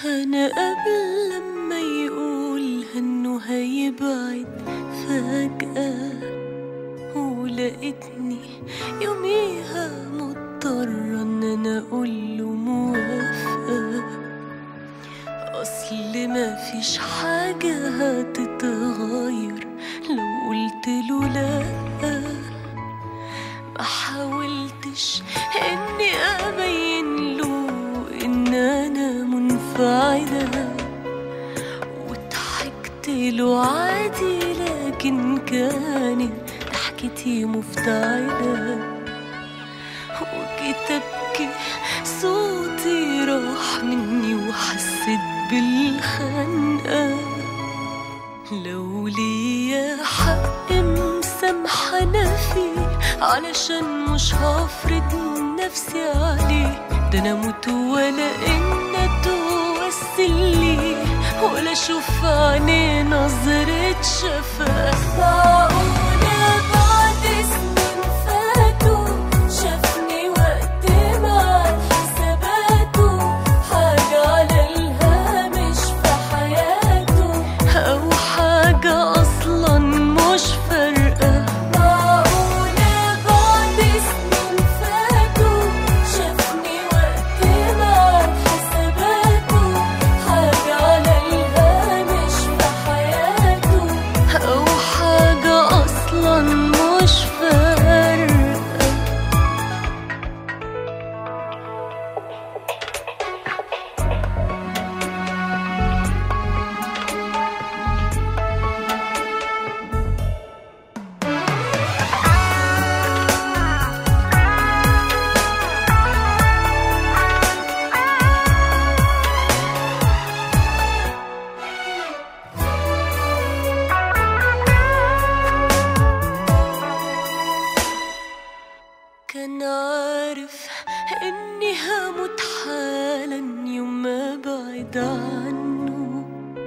أنا قبل لما يقول إنه هيبعد فجأة ولقيتني يوميها مضطرة إن أنا أقوله موافقة أصل مفيش حاجة هتتغير لو قلت له لأ ما حاولتش إني أبين له إن أنا منفعلة وضحكت له عادي لكن كانت ضحكتي مفتعلة وجيت أبكي صوتي راح مني وحسيت بالخنقة لو ليا حق مسامحة أنا فيه علشان مش هفرض نفسي عليه ده أنا أموت ولا إن توسل لي ولا أشوف عينيه نظرة شفاء معقولة بعد سنين فاتوا شافني وقت ما حساباته حاجة على الهامش في حياته أو حاجة أصلا مش فارقة معقولة بعد سنين فاتوا شافني وقت ما حساباته حاجة على الهامش في حياته أو حاجة أصلا مش فارقة كان عارف اني هموت حالا يوم ما بعد عنه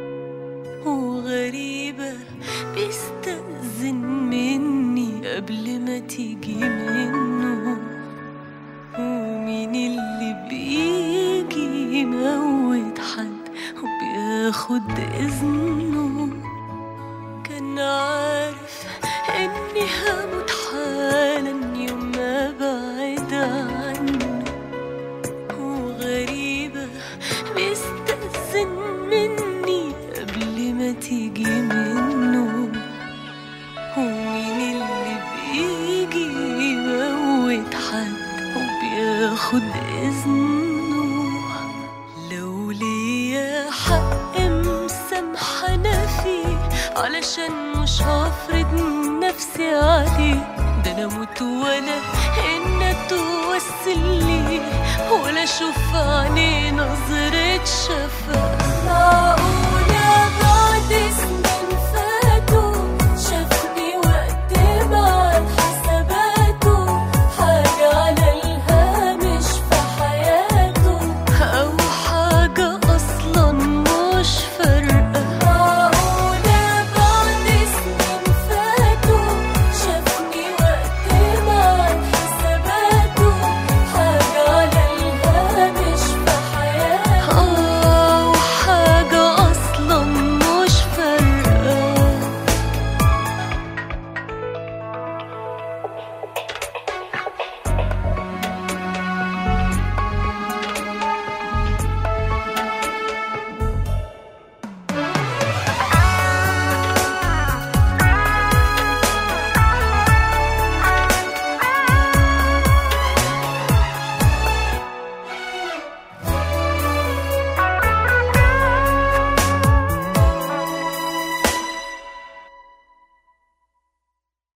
وغريبة بيستأذن مني قبل ما تيجي منه ومين اللي بيجي يموت حد وبياخد إذنه كان عارف اني هموت حالا يوم ما بعد عنه وغريبة بيستأذن مني قبل ما تيجي منه ومين اللي بيجي يموت حد وبياخد إذنه لو ليا حق مسامحة أنا فيه علشان مش هفرض نفسي عليه ده أنا أموت ولا إن توسل لي ولا أشوف عينيه نظرة شفاء